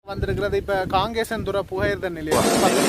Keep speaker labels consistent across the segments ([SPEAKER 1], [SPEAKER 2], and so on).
[SPEAKER 1] வந்திருக்கிறது இப்ப காங்கேசன் துறை புகையிரத நிலையம்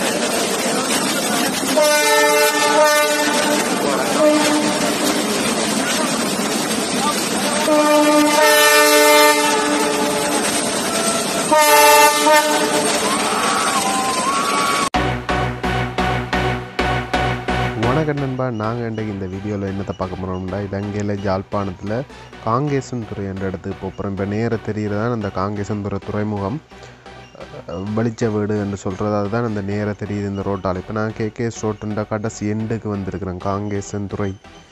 [SPEAKER 2] வணக்கம் நண்பா நாங்கள் இன்றைக்கு இந்த வீடியோவில் என்னத்தை பார்க்க போகிறோம்னா இலங்கையில் ஜாழ்ப்பாணத்தில் காங்கேசன் துறை என்ற இடத்துக்கு போகிறோம் இப்போ நேர தெரிகிறதான் அந்த காங்கேசன் துறை துறைமுகம் அஹ், வெளிச்ச வீடு என்று சொல்கிறது அதுதான் அந்த நேர தெரியுது இந்த ரோட்டால் இப்போ நான் கேகேஎஸ் ரோட்டுன்ற கடைசி எண்டுக்கு வந்திருக்கிறேன் காங்கேசன் துறை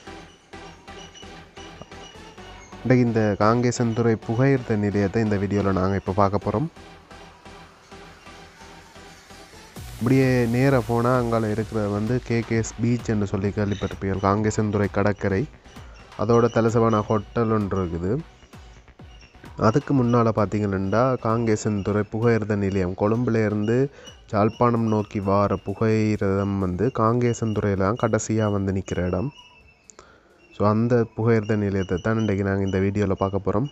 [SPEAKER 2] இன்றைக்கு இந்த காங்கேசன் துறை புகையிரத நிலையத்தை இந்த வீடியோவில் நாங்கள் இப்போ பார்க்க போகிறோம் இப்படியே நேராக போனால் அங்கால இருக்கிறது வந்து கேகேஎஸ் பீச் என்று சொல்லி கேள்விப்பட்டிருப்பீர்கள் காங்கேசன்துறை கடற்கரை அதோட தலசவான ஹோட்டல் ஒன்று இருக்குது அதுக்கு முன்னால் பார்த்தீங்கன்னா காங்கேசன்துறை புகையிரத நிலையம் கொழும்புல இருந்து ஜாழ்ப்பாணம் நோக்கி வார புகையிரதம் வந்து காங்கேசன்துறையில் தான் கடைசியாக வந்து நிற்கிற இடம் ஸோ அந்த புகையிரத நிலையத்தை தான் இன்றைக்கி நாங்கள் இந்த வீடியோவில் பார்க்க போகிறோம்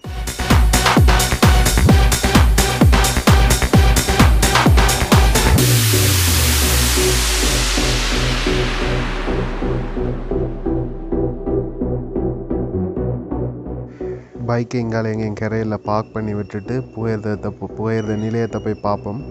[SPEAKER 2] பைக்கை எங்கால எங்கேயும் கரையில் பார்க் பண்ணி விட்டுட்டு புகையிரதத்தை போ- புகையிரத நிலையத்தை போய் பார்ப்போம்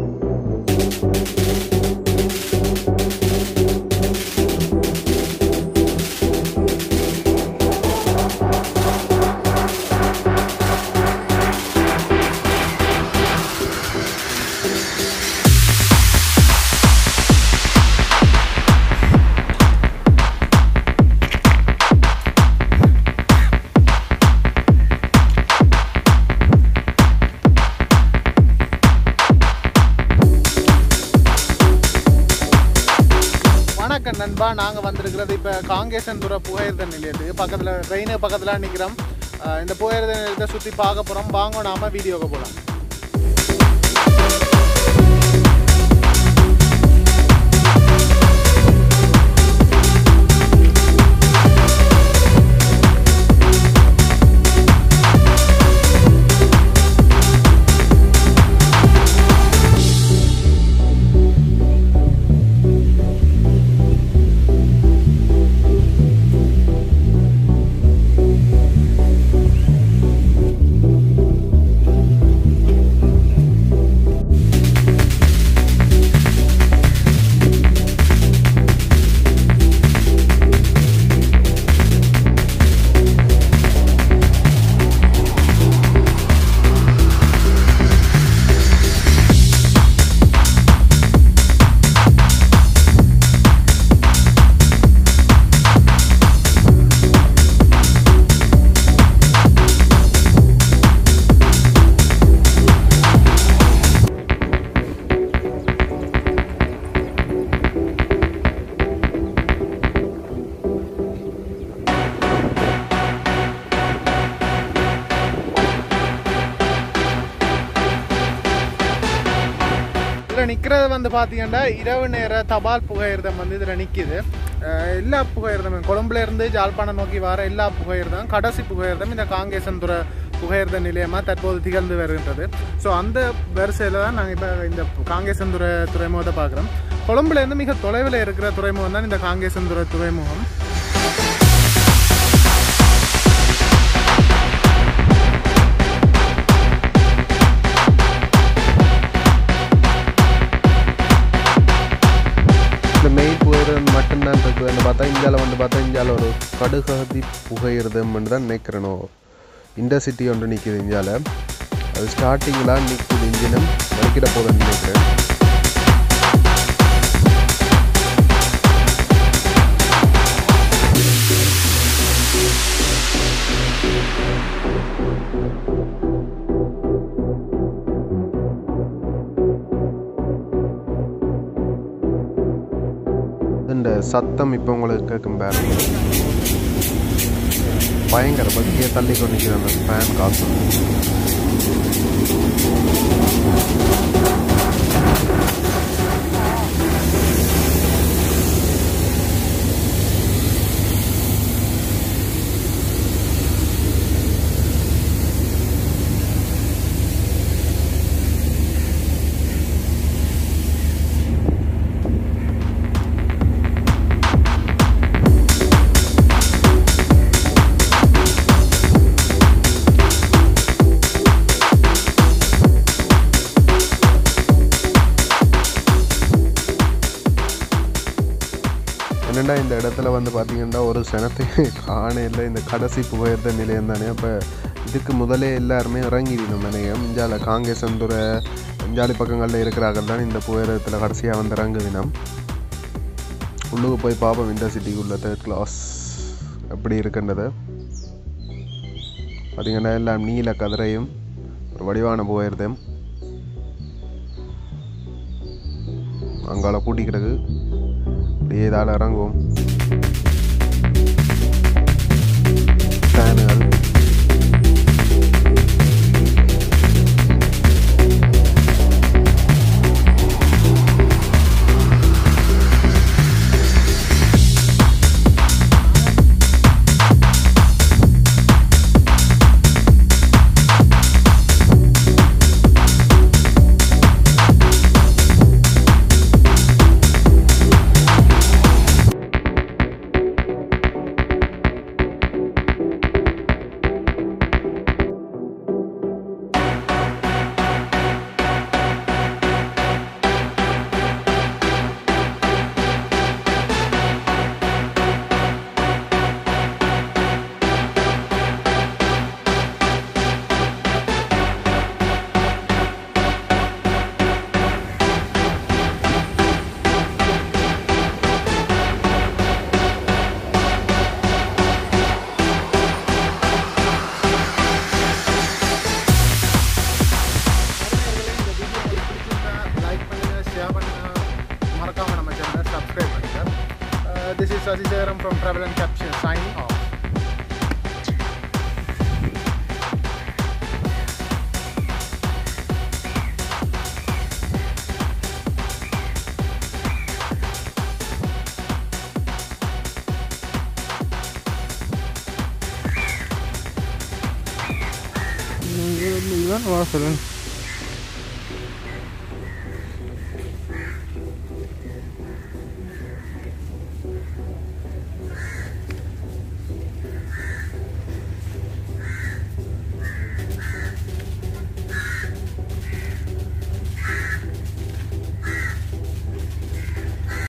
[SPEAKER 1] வணக்கம் நண்பா நாங்க வந்திருக்கிறது இப்ப காங்கேசன் துறை புகையிரத நிலையத்துக்கு பக்கத்துல ட்ரெயின் பக்கத்துல நிக்கிறோம் அஹ் இந்த புகையிரத நிலையத்தை சுத்தி பார்க்க போறோம் வாங்க நாம வீடியோக்கு போலாம் இதில் நிற்கிறது வந்து பார்த்தீங்கன்னா இரவு நேர தபால் புகையிரதம் வந்து இதில் நிற்கிது எல்லா புகையிரதமும் கொழும்புல இருந்து ஜாழ்ப்பாணம் நோக்கி வர எல்லா புகையிரதம் கடைசி புகையிரதம் இந்த காங்கேசன்துறை புகையிரத நிலையமாக தற்போது திகழ்ந்து வருகின்றது ஸோ அந்த வரிசையில் தான் நாங்கள் இப்போ இந்த காங்கேசன்துறை துறைமுகத்தை பார்க்குறோம் கொழும்புல இருந்து மிக தொலைவில் இருக்கிற துறைமுகம் தான் இந்த காங்கேசன்துறை துறைமுகம்
[SPEAKER 2] இந்த மெயின் புகையிரதம் மட்டும்தான் இருக்குதுன்னு பார்த்தா இந்தியாவில் வந்து பார்த்தா இந்தியாவில் ஒரு கடுகதி புகையிரதம்னு தான் நினைக்கிறேனோ இண்டர்சிட்டி ஒன்று நிற்கிது இந்தியாவில் அது ஸ்டார்டிங்கில் நிற்குது இன்ஜினும் வலிக்கிட போதுன்னு நினைக்கிறேன் இந்த சத்தம் இப்போ உங்களுக்கு கேட்கும் பாருங்க பயங்கர பக்தியை தள்ளி கொண்டு நிற்கிற அந்த ஃபேன் காசு என்னடா இந்த இடத்துல வந்து பார்த்தீங்கன்னா ஒரு சனத்தை காணையில் இந்த கடைசி புகையிரத நிலையம் தானே அப்போ இதுக்கு முதலே எல்லாருமே இறங்கிடணும் நினையம் இஞ்சால காங்கேசந்துறை இஞ்சாலி பக்கங்களில் இருக்கிறார்கள் தான் இந்த புகையிரத்தில் கடைசியாக வந்து இறங்குதினம் உள்ளுக்கு போய் பார்ப்போம் இந்த சிட்டிக்குள்ள தேர்ட் கிளாஸ் எப்படி இருக்கின்றது பார்த்தீங்கன்னா எல்லாம் நீல கதிரையும் ஒரு வடிவான புகையிரதையும் அங்கால பூட்டி கிடக்கு அப்படியே இதால் இறங்குவோம் ஃபேனுகள்
[SPEAKER 1] லைக் பண்ணுங்க ஷேர் பண்ணுங்க மறக்காம நம்ம சேனலை சப்ஸ்கிரைப் பண்ணுங்க this is Sasisekaram from travel and caption signing off இதுதான் வாசல்